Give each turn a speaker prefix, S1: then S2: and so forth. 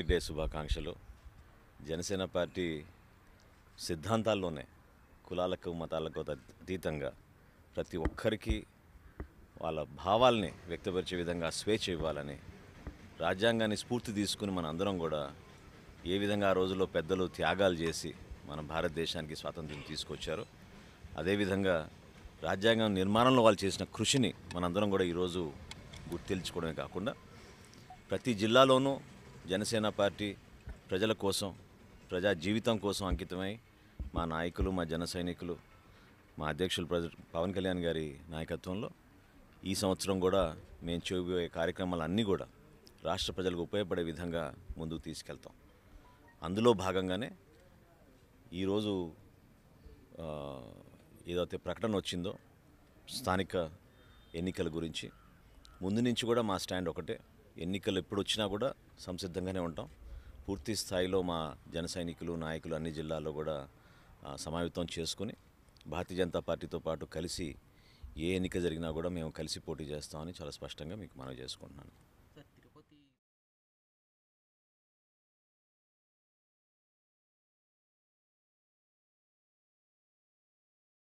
S1: republic day శుభాకాంక్షలు Janasena party సిద్ధాంతాల్లోనే కులాలకు మతాలకు అతీతంగా ప్రతి ఒక్కరికి వాళ్ళ భావాల్ని వ్యక్తపరిచే విధంగా స్వేచ్ఛ ఇవ్వాలని రాజ్యాంగాన్ని స్ఫూర్తి తీసుకుని మన అందరం కూడా ఏ విధంగా ఆ రోజుల్లో పెద్దలు త్యాగాలు చేసి మన భారతదేశానికి స్వాతంత్ర్యం తీసుకొచ్చారో అదేవిధంగా రాజ్యాంగం నిర్మాణంలో వాళ్ళు చేసిన కృషిని మనందరం కూడా ఈరోజు గుర్తించుకోవడమే కాకుండా ప్రతి జిల్లాలోనూ జనసేన పార్టీ ప్రజల కోసం ప్రజా జీవితం కోసం అంకితమై మా నాయకులు మా జన సైనికులు మా అధ్యక్షులు ప్రజ పవన్ కళ్యాణ్ గారి నాయకత్వంలో ఈ సంవత్సరం కూడా మేము చేయబోయే కార్యక్రమాలన్నీ కూడా రాష్ట్ర ప్రజలకు ఉపయోగపడే విధంగా ముందుకు తీసుకెళ్తాం అందులో భాగంగానే ఈరోజు ఆ, ఏదైతే ప్రకటన వచ్చిందో స్థానిక ఎన్నికల గురించి ముందు నుంచి కూడా మా స్టాండ్ ఒకటే ఎన్నికలు ఎప్పుడు వచ్చినా కూడా సంసిద్ధంగానే ఉంటాం పూర్తి స్థాయిలో మా జన సైనికులు నాయకులు అన్ని జిల్లాల్లో కూడా ఆ, సమావేతం చేసుకుని భారతీయ జనతా పార్టీతో పాటు కలిసి ఏ ఎన్నిక జరిగినా కూడా మేము కలిసి పోటీ చేస్తామని చాలా స్పష్టంగా మీకు మనవి చేసుకుంటున్నాను